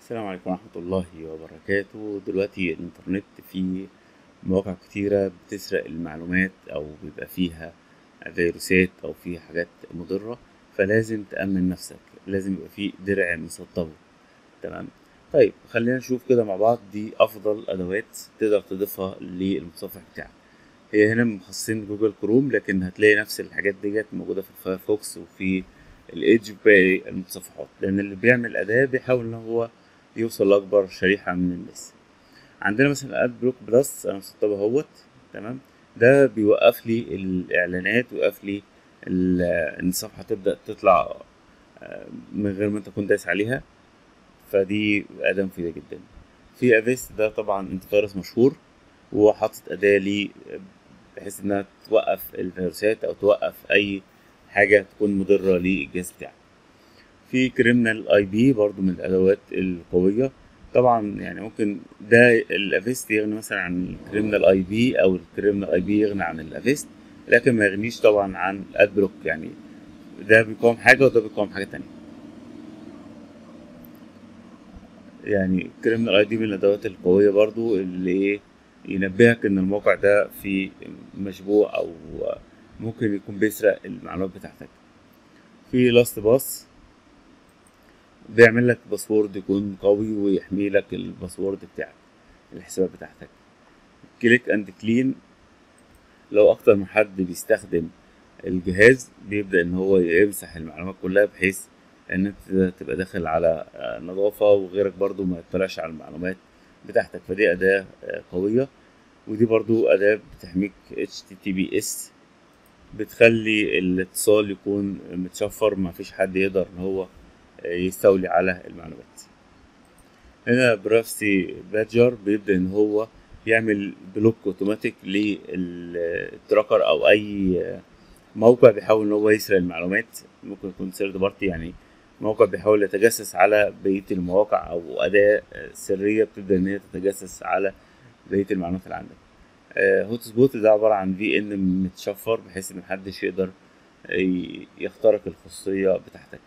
السلام عليكم ورحمة الله وبركاته دلوقتي الإنترنت فيه مواقع كتيرة بتسرق المعلومات أو بيبقى فيها فيروسات أو فيها حاجات مضرة فلازم تأمن نفسك لازم يبقى فيه درع مسطبه تمام طيب خلينا نشوف كده مع بعض دي أفضل أدوات تقدر تضيفها للمتصفح بتاعك هي هنا مخصصين جوجل كروم لكن هتلاقي نفس الحاجات ديت موجودة في الفايرفوكس وفي الايدج باقي المتصفحات لأن اللي بيعمل أداة بيحاول إن هو يوصل لأكبر شريحة من الناس عندنا مثلا اد بلوك بلس انا مسطبه اهوت تمام ده بيوقف لي الاعلانات ويوقف لي ال- ان الصفحه تبدا تطلع آه، من غير ما انت تكون دايس عليها فدي اداه مفيده جدا في افيس ده طبعا انت فيروس مشهور وهو حاطط اداه ليه بحيث انها توقف الفيروسات او توقف اي حاجه تكون مضره للجهاز بتاعك في كريمنال اي بي برضو من الادوات القويه طبعا يعني ممكن ده الافيست يغني مثلا عن الكريمنال اي بي او الكريمنال اي بي يغني عن الافيست لكن ما يغنيش طبعا عن اد بلوك يعني ده بيقاوم حاجه وده بيقاوم حاجه تانية يعني كريمنال اي دي من الادوات القويه برضو اللي ايه ينبهك ان الموقع ده فيه مشبوه او ممكن يكون بيسرق المعلومات بتاعتك في لاست باس بيعمل لك باسورد يكون قوي ويحمي لك الباسورد بتاعك الحسابات بتاعتك كليك اند كلين لو اكتر من حد بيستخدم الجهاز بيبدأ ان هو يمسح المعلومات كلها بحيث ان انت تبقى داخل على آه، نظافة وغيرك برضو ما يطلعش على المعلومات بتاعتك فدي اداة آه، قوية ودي برضو اداة بتحميك HTTPS بتخلي الاتصال يكون متشفر ما فيش حد يقدر ان هو يستولي على المعلومات هنا برافسي بادجر بيبدأ ان هو يعمل بلوك اوتوماتيك للتراكر او اي موقع بيحاول ان هو يسرق المعلومات ممكن يكون سيرد بارتي يعني موقع بيحاول يتجسس على بقية المواقع او اداة سرية بتبدأ ان هي تتجسس على بقية المعلومات اللي عندك هوت سبوت ده عبارة عن في ان متشفر بحيث ان محدش يقدر ي- يخترق الخصوصية بتاعتك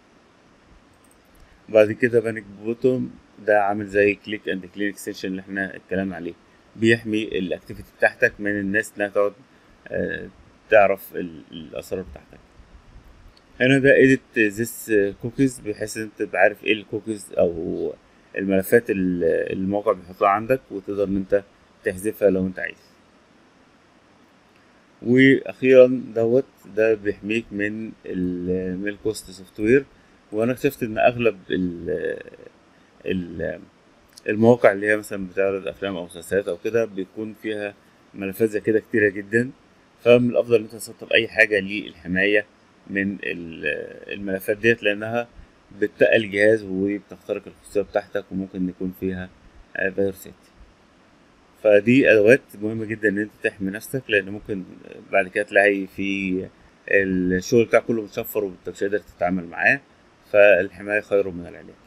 بعد كده بانيك بوتوم ده عامل زي كليك اند كلين اكستنشن اللي احنا اتكلمنا عليه بيحمي الاكتيفيتي بتاعتك من الناس انها تقعد آه، تعرف ال- الاسرار بتاعتك هنا ده edit this cookies بحيث ان انت تبقى عارف ايه الكوكيز او الملفات اللي الموقع بيحطها عندك وتقدر ان انت تحذفها لو انت عايز واخيرا دوت ده بيحميك من الميل كوست سوفت وير وانا اكتشفت ان اغلب ال ال المواقع اللي هي مثلا بتعرض افلام او مسلسلات او كده بيكون فيها ملفات زي كده كتيره جدا فمن الافضل ان انت تسطب اي حاجه للحمايه من ال- الملفات ديت لانها بتتقل الجهاز وبتخترق الخصوصيه بتاعتك وممكن يكون فيها آه، فيروسات فدي ادوات مهمه جدا ان انت تحمي نفسك لان ممكن بعد كده تلاقي في الشغل بتاعك كله متشفر وانت مش قادر تتعامل معاه فالحمايه خير من العلاج